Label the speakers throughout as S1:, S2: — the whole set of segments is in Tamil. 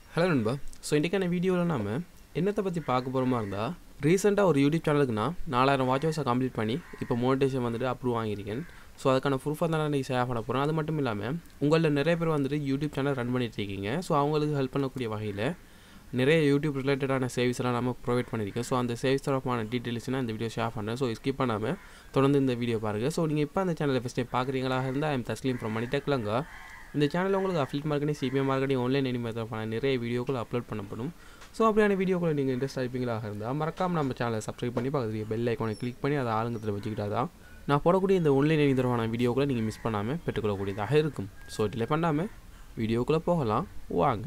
S1: ஹலோ நண்பா ஸோ இன்றைக்கான வீடியோவில் நாம என்னத்தை பற்றி பார்க்க போகிறோமா இருந்தால் ரீசெண்டாக ஒரு யூடியூப் சேனலுக்கு நான் நாலாயிரம் வாட்ச் ஹவர்ஸை கம்ப்ளீட் பண்ணி இப்போ மோனிடேஷன் வந்துட்டு அப்ரூவ் வாங்கியிருக்கேன் ஸோ அதுக்கான ப்ரூஃபாக தான் நான் ஷேர் பண்ண போகிறேன் அது மட்டும் இல்லாமல் உங்களில் நிறைய பேர் வந்துட்டு யூடியூப் சேனல் ரன் பண்ணிட்டு இருக்கீங்க ஸோ அவங்களுக்கு ஹெல்ப் பண்ணக்கூடிய வகையில் நிறைய யூடியூப் ரிலேட்டடான சர்வீஸ் எல்லாம் நம்ம ப்ரொவைட் பண்ணியிருக்கோம் ஸோ அந்த சர்வீஸ் தரப்பான டீட்டெயில்ஸ்னால் இந்த வீடியோ ஷேர் பண்ணுறேன் ஸோ ஸ்கிப் பண்ணாமல் தொடர்ந்து இந்த வீடியோ பாருங்கள் ஸோ நீங்கள் இப்போ அந்த சேனலை ஃபஸ்ட் டைம் பார்க்குறீங்களா இருந்தால் ஐம் தஸ்லீம் ஃப்ரம் மணிடெக்லங்க இந்த சேனலில் உங்களுக்கு affiliate marketing CPM marketing online எனிமே தரப்பான நிறைய வீடியோக்கள் அப்லோட் பண்ணப்படும் ஸோ அப்படியான வீடியோக்களை நீங்கள் இன்ட்ரெஸ்ட் ஆகிப்பீங்களாக இருந்தால் மறக்காமல் நம்ம சேனலை சப்ஸ்கிரைப் பண்ணி பக்கத்துல பெல் ஐக்கானை கிளிக் பண்ணி அதை ஆளுங்கத்தில் வச்சுக்கிட்டா தான் நான் போடக்கூடிய இந்த ஆன்லைன் எனி தரமான வீடியோக்களை நீங்கள் மிஸ் பண்ணாமல் பெற்றுக்கொள்ளக்கூடியதாக இருக்கும் ஸோ டிலே பண்ணாமல் வீடியோக்குள்ளே போகலாம் வாங்க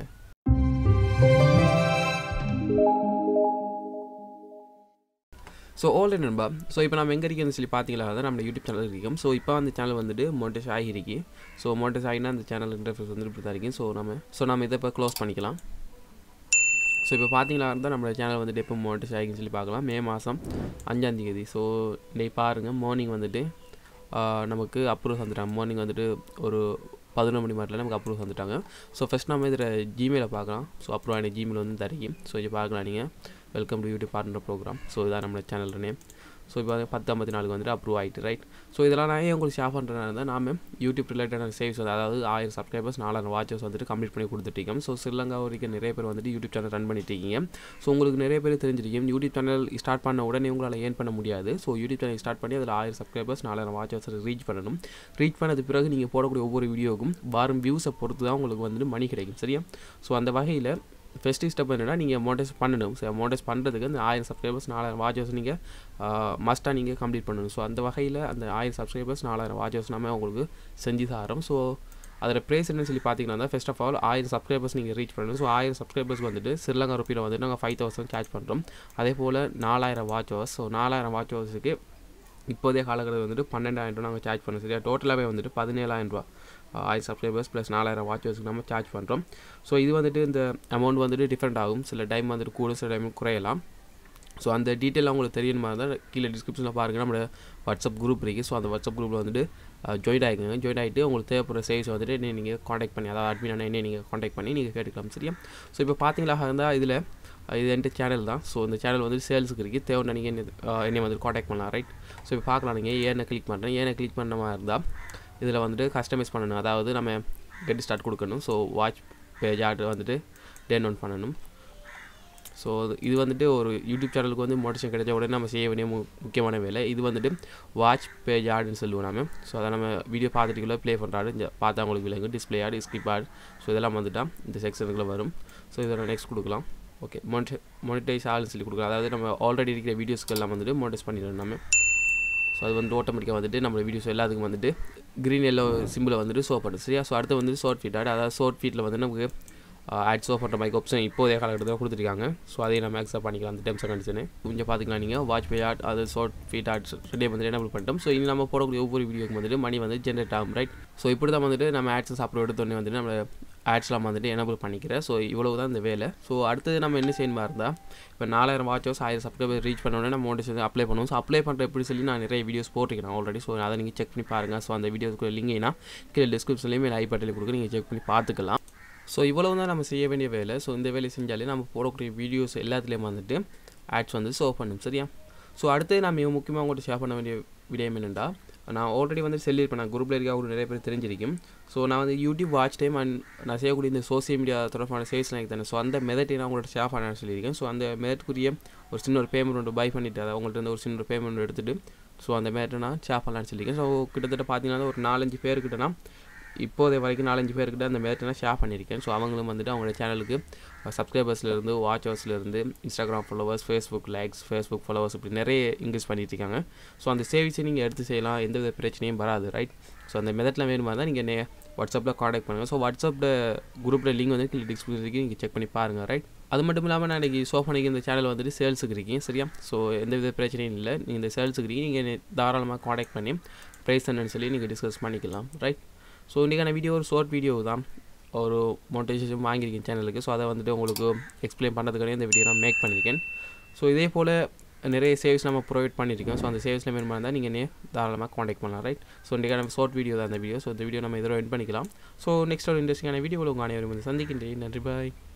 S1: ஸோ ஆல்ரெடி நண்பா ஸோ இப்போ நம்ம எங்கே இருக்கேன்னு சொல்லி பார்த்தீங்களா தான் நம்ம யூடியூப் சேனல் இருக்கும் ஸோ இப்போ அந்த சேனல் வந்துட்டு மோட்டேஸ் ஆகிருக்கு ஸோ மோட்டேஸ் ஆகினா அந்த சேனல் இன்டர்ஃபேஸ் வந்து இப்படி தான் இருக்கும் ஸோ நம்ம ஸோ நம்ம இதை இப்போ க்ளோஸ் பண்ணிக்கலாம் ஸோ இப்போ பார்த்தீங்களா இருந்தால் நம்ம சேனல் வந்துட்டு எப்போ மோட்டேஸ் ஆகின்னு சொல்லி பார்க்கலாம் மே மாதம் அஞ்சாந்தேதி ஸோ இன்னைக்கு பாருங்கள் மார்னிங் வந்துட்டு நமக்கு அப்ரூவ் வந்துட்டாங்க மார்னிங் வந்துட்டு ஒரு பதினொரு மணி மாதிரில நமக்கு அப்ரூவ் வந்துட்டாங்க ஸோ ஃபஸ்ட் நம்ம இதில் ஜிமெயிலை பார்க்கலாம் ஸோ அப்ரூவ் ஆன ஜிமெயில் வந்து தரைக்கும் ஸோ இதை பார்க்கலாம் நீங்கள் welcome to YouTube partner program so இதான் நம்ம சேனல் நேம் ஸோ இப்போ பத்து ஐம்பத்தி நாலுக்கு வந்துட்டு அப்ரூவ் ஆகிட்டு ரைட் ஸோ இதெல்லாம் நான் ஏன் உங்களுக்கு ஷேர் பண்ணுறேன்னா இருந்தால் நாம யூடியூப் ரிலேட்டடான சேவ்ஸ் அதாவது ஆயிரம் சப்ஸ்கிரைபர்ஸ் நாலாயிரம் வாட்சஸ் வந்துட்டு கம்ப்ளீட் பண்ணி கொடுத்துட்ருக்கோம் ஸோ ஸ்ரீலங்கா வரைக்கும் நிறைய பேர் வந்துட்டு யூடியூப் சேனல் ரன் பண்ணிட்டு இருக்கீங்க ஸோ உங்களுக்கு நிறைய பேர் தெரிஞ்சிருக்கீங்க யூடியூப் சேனல் ஸ்டார்ட் பண்ண உடனே உங்களால் ஏன் பண்ண முடியாது ஸோ யூடியூப் சேனல் ஸ்டார்ட் பண்ணி அதில் ஆயிரம் சப்ஸ்கிரைபர்ஸ் நாலாயிரம் வாட்சஸ் ரீச் பண்ணணும் ரீச் பண்ணது பிறகு நீங்கள் போடக்கூடிய ஒவ்வொரு வீடியோக்கும் வாரம் வியூஸை பொறுத்து தான் உங்களுக்கு வந்துட்டு மணி கிடைக்கும் சரியா ஸோ அந்த வகையில் ஃபஸ்ட்டு ஸ்டெப் என்னென்னா நீங்கள் மோட்டேஸ் பண்ணணும் ஸோ மோட்டேஸ் பண்ணுறதுக்கு அந்த ஆயிரம் சப்ஸ்கிரைபர்ஸ் நாலாயிரம் வாட்சஸ் நீங்கள் மஸ்ட்டாக நீங்கள் கம்ப்ளீட் பண்ணணும் ஸோ அந்த வகையில் அந்த ஆயிரம் சப்ஸ்கிரைபர்ஸ் நாலாயிரம் வாட்சஸ் நம்ம உங்களுக்கு செஞ்சு தரோம் ஸோ அதில் ப்ரைஸ் என்னன்னு சொல்லி பார்த்தீங்கன்னா ஃபர்ஸ்ட் ஆஃப் ஆல் ஆயிரம் சப்ஸ்கிரைபர்ஸ் நீங்கள் ரீச் பண்ணணும் ஸோ ஆயிரம் சப்ஸ்கிரைபர்ஸ் வந்துட்டு ஸ்ரீலங்கா ருப்பியில் வந்துட்டு நாங்கள் ஃபைவ் தௌசண்ட் சார்ஜ் பண்ணுறோம் அதே போல் நாலாயிரம் வாட்ச் ஹவர்ஸ் ஸோ நாலாயிரம் வாட்ச் ஹவர்ஸுக்கு இப்போதைய காலகட்டத்தில் வந்துட்டு பன்னெண்டாயிரம் ரூபா நாங்கள் சார்ஜ் பண்ணோம் சரியா டோட்டலாகவே வந்துட்டு பதினேழாயிரம் ரூபா ஆயிரம் சப்ஸ்கிரைபர்ஸ் ப்ளஸ் நாலாயிரம் வாட்சர்ஸ்க்கு நம்ம சார்ஜ் பண்ணுறோம் ஸோ இது வந்துட்டு இந்த அமௌண்ட் வந்துட்டு டிஃப்ரெண்ட் ஆகும் சில டைம் வந்துட்டு கூட சில டைம் குறையலாம் ஸோ அந்த டீட்டெயில் உங்களுக்கு தெரியணுமா இருந்தால் கீழே டிஸ்கிரிப்ஷனில் பாருங்கள் நம்மளோட வாட்ஸ்அப் குரூப் இருக்குது ஸோ அந்த வாட்ஸ்அப் குரூப்பில் வந்துட்டு ஜாயின் ஆகிக்கோங்க ஜாயின் ஆகிட்டு உங்களுக்கு தேவைப்படுற சேவ்ஸ் வந்துட்டு என்ன நீங்கள் காண்டாக்ட் பண்ணி அதாவது அட்மின் என்ன நீங்கள் காண்டாக்ட் பண்ணி நீங்கள் கேட்டுக்கலாம் சரியா ஸோ இப்போ பார்த்தீங்களா இருந்தால் இதில் இது என்கிட்ட சேனல் தான் ஸோ இந்த சேனல் வந்து சேல்ஸுக்கு இருக்குது தேவைன்னா நீங்கள் என்ன என்னை வந்து காண்டாக்ட் பண்ணலாம் ரைட் ஸோ இப்போ பார்க்கலாம் நீங்கள் ஏனை கிளிக் பண்ணுறேன் ஏனை கிளிக் பண்ண மாதிரி இருந்தால் இதில் வந்துட்டு கஸ்டமைஸ் பண்ணணும் அதாவது நம்ம கெட் ஸ்டார்ட் கொடுக்கணும் ஸோ வாட்ச் பேஜ் ஆர்டர் வந்துட்டு டென் ஒன் பண்ணணும் ஸோ இது வந்துட்டு ஒரு யூடியூப் சேனலுக்கு வந்து மோட்டிவேஷன் கிடைச்ச உடனே நம்ம செய்ய வேண்டிய மு முக்கியமான வேலை இது வந்துட்டு வாட்ச் பேஜ் ஆடுன்னு சொல்லுவோம் நம்ம ஸோ அதை நம்ம வீடியோ பார்த்துட்டுக்குள்ளே ப்ளே பண்ணுற ஆடு இந்த பார்த்தா உங்களுக்கு விளங்கு டிஸ்பிளே ஆடு ஸ்கிப் ஆடு ஸோ இதெல்லாம் வந்துட்டால் இந்த செக்ஷனுக்குள்ளே வரும் ஸோ இதோட நெக்ஸ்ட் கொடுக்கலாம் ஓகே மோனிட்டை மோனிட்டைஸ் ஆள்னு சொல்லி கொடுக்கலாம் அதாவது நம்ம ஆல்ரெடி இருக்கிற வீடியோஸ்க்கு எல்லாம் வந்துட்டு மோனிடைஸ் பண்ணிடணும் நம்ம ஸோ அது வந்து ஆட்டோமேட்டிக்காக வந்துட்டு நம்ம வீடியோஸ் எல்லாத்துக்கும் வந்துட்டு க்ரீன் எல்லோ சிம்பிளை வந்துட்டு ஷோ பண்ணுது சரியா ஸோ அடுத்து வந்து ஷார்ட் ஃபீட் ஆட் அதாவது ஷார்ட் ஃபீட்டில் வந்து நமக்கு ஆட் ஷோ பண்ணுற மாதிரி ஆப்ஷன் இப்போதைய காலகட்டத்தில் கொடுத்துருக்காங்க ஸோ அதையும் நம்ம அக்செப்ட் பண்ணிக்கலாம் அந்த டெம்ஸ் கண்டிஷனு கொஞ்சம் பார்த்துக்கலாம் நீங்கள் வாட்ச் பை ஆட் அது ஷார்ட் ஃபீட் ஆட்ஸ் ரெண்டே வந்துட்டு என்ன பண்ணிட்டோம் ஸோ இனி நம்ம போடக்கூடிய ஒவ்வொரு வீடியோக்கு வந்துட்டு மணி வந்து ஜென்ரேட் ஆகும் ரைட் ஸோ இப்படி தான் வந்துட்டு நம்ம ஆட்ஸஸ் அப்லோட் எடுத்தோடனே வந்துட்டு நம்ம ஆட்ஸ்லாம் வந்துட்டு எனபிள் பண்ணிக்கிறேன் ஸோ இவ்வளவு தான் இந்த வேலை ஸோ அடுத்தது நம்ம என்ன செய்யணுமா இருந்தால் இப்போ நாலாயிரம் வாட்சஸ் ஆயிரம் சப்ஸ்கிரைபர் ரீச் பண்ணோடனே நம்ம மோட்டிவேஷன் அப்ளை பண்ணுவோம் ஸோ அப்ளை பண்ணுற எப்படி சொல்லி நான் நிறைய வீடியோஸ் போட்டிருக்கேன் ஆல்ரெடி ஸோ அதை நீங்கள் செக் பண்ணி பாருங்கள் ஸோ அந்த வீடியோஸ்க்கு லிங்க்னா கீழே டிஸ்கிரிப்ஷன்லேயுமே ஐ பட்டியல் கொடுக்க நீங்கள் செக் பண்ணி பார்த்துக்கலாம் ஸோ இவ்வளவு தான் நம்ம செய்ய வேண்டிய வேலை ஸோ இந்த வேலையை செஞ்சாலே நம்ம போடக்கூடிய வீடியோஸ் எல்லாத்துலேயும் வந்துட்டு ஆட்ஸ் வந்து ஷோ பண்ணும் சரியா ஸோ அடுத்து நான் மிக முக்கியமாக உங்கள்கிட்ட ஷேர் பண்ண வேண்டிய விடயம் என்னென்னா நான் ஆல்ரெடி வந்து சொல்லியிருப்பேன் நான் குரூப்பில் இருக்க அவங்க நிறைய பேர் தெரிஞ்சிருக்கும் ஸோ நான் வந்து யூடியூப் வாட்ச் டைம் அண்ட் நான் செய்யக்கூடிய இந்த சோசியல் மீடியா தொடர்பான சேல்ஸ் எனக்கு தானே ஸோ அந்த மெதட்டை நான் உங்கள்கிட்ட ஷேர் பண்ண சொல்லியிருக்கேன் ஸோ அந்த மெதட்டுக்குரிய ஒரு சின்ன ஒரு பேமெண்ட் ஒன்று பை பண்ணிவிட்டு அதை அவங்கள்ட்ட இருந்து ஒரு சின்ன ஒரு பேமெண்ட் எடுத்துகிட்டு ஸோ அந்த மெதட்டை நான் ஷேர் பண்ணலான்னு சொல்லியிருக்கேன் ஸோ கிட்டத்தட்ட பார்த்தீங்கன்னா ஒரு நாலஞ்சு பேர்கிட்ட நான் இப்போதைய வரைக்கும் நாலஞ்சு பேர்கிட்ட அந்த மேட்டை நான் ஷேர் பண்ணியிருக்கேன் ஸோ அவங்களும் வந்துட்டு அவங்களோட சேனலுக்கு சப்ஸ்கிரைபர்ஸ்லேருந்து வாட்சர்ஸ்லேருந்து Instagram followers Facebook likes Facebook followers இப்படி நிறைய இன்க்ரீஸ் பண்ணிட்டு இருக்காங்க ஸோ அந்த சேவிஸை நீங்கள் எடுத்து செய்யலாம் எந்த வித பிரச்சனையும் வராது ரைட் ஸோ அந்த மெத்தடில் வேணுமா தான் நீங்கள் நே வாட்ஸ்அப்பில் காண்டாக்ட் பண்ணுங்கள் ஸோ வாட்ஸ்அப்பில் குரூப்பில் லிங்க் வந்து கீழே டிஸ்கிரிப்ஷனுக்கு நீங்கள் செக் பண்ணி பாருங்கள் ரைட் அது மட்டும் இல்லாமல் நான் இன்றைக்கி சோஃபானிக்கு இந்த சேனல் வந்துட்டு சேல்ஸுக்கு இருக்கீங்க சரியா ஸோ எந்த வித பிரச்சனையும் இல்லை நீங்கள் இந்த சேல்ஸுக்கு இருக்கீங்க நீங்கள் தாராளமாக காண்டாக்ட் பண்ணி ப்ரைஸ் என்னன்னு சொல்லி நீங்கள் டிஸ்கஸ் பண்ணிக்கலாம் ரைட் ஸோ இன்றைக்கான வீடியோ ஒரு ஷார்ட் வீடியோ தான் ஒரு மோட்டிவேஷன் வாங்கியிருக்கேன் சேனலுக்கு ஸோ அதை வந்துட்டு உங்களுக்கு எக்ஸ்பிளைன் பண்ணுறதுக்கான இந்த வீடியோ நான் மேக் பண்ணியிருக்கேன் ஸோ இதே போல் நிறைய சேவ்ஸ் நம்ம ப்ரொவைட் பண்ணியிருக்கோம் ஸோ அந்த சேவ்ஸில் வேணுமா இருந்தால் நீங்கள் நே தாராளமாக காண்டாக்ட் பண்ணலாம் ரைட் ஸோ இன்றைக்கான ஷார்ட் வீடியோ தான் அந்த வீடியோ ஸோ இந்த வீடியோ நம்ம இதோட என் பண்ணிக்கலாம் ஸோ நெக்ஸ்ட் ஒரு இன்ட்ரெஸ்டிங்கான வீடியோவில் உங்கள் அனைவரும் வந்து சந்திக்கின்றேன் நன்றி பாய்